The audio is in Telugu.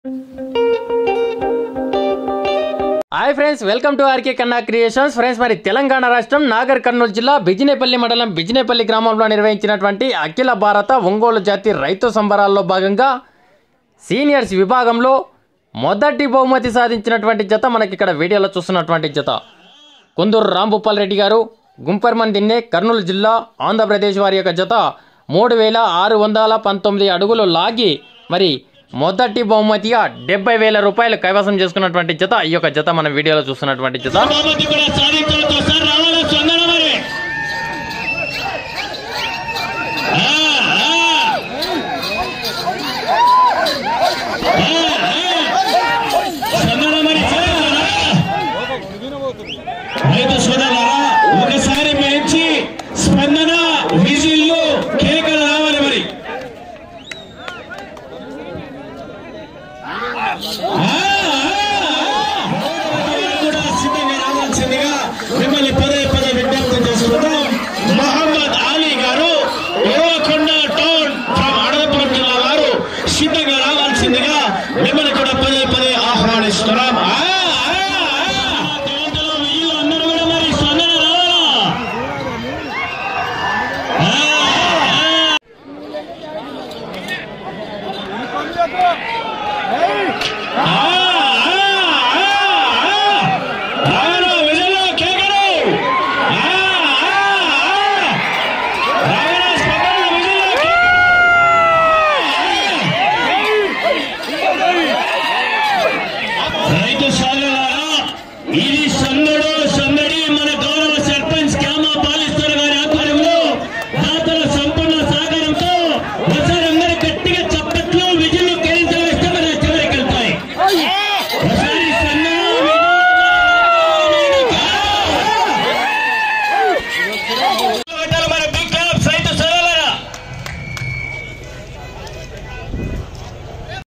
Hi friends welcome to RK Kanna creations friends మరి తెలంగాణ రాష్ట్రం నాగర్ కర్నూలు జిల్లా బిజినేపల్లి మండలం బిజినేపల్లి గ్రామంలో నిర్వహించినటువంటి అఖిల భారత ఒంగోలు జాతి రైతు సంబరాల్లో భాగంగా సీనియర్స్ విభాగంలో మొదటి బహుమతి సాధించినటువంటి జత మనకి ఇక్కడ వీడియోలో చూస్తున్నటువంటి జత కొందూరు రాంభూపాల్ రెడ్డి గారు గుంపర్మన్ దిన్నే కర్నూలు జిల్లా ఆంధ్రప్రదేశ్ వారి యొక్క జత మూడు వేల ఆరు వందల పంతొమ్మిది అడుగులు లాగి మరి మొదటి బహుమతిగా డెబ్బై వేల రూపాయలు కైవసం చేసుకున్నటువంటి జత ఈ యొక్క జత మన వీడియోలో చూస్తున్నటువంటి జత బహుమతి కూడా సాధించడంతో సార్ రావాలి స్పందన మరి ఆ, ఆ. ఆ, ఆ. స్పందన మరి చేయాలా? రైతు సోదరులారా ఒకసారి పెంచి స్పందన విజిల్లు కేకలు రావాలి మరి ఆ, ఆ, కూడా సిద్ధంగా రావాల్సిందిగా మిమ్మల్ని పదే పదే విజ్ఞప్తి చేసుకుంటాం మహమ్మద్ అలీ గారు ఉరవకొండ టౌన్ ఫ్రమ్ అడగపురం జిల్లా వారు సిద్ధంగా రావాల్సిందిగా మిమ్మల్ని కూడా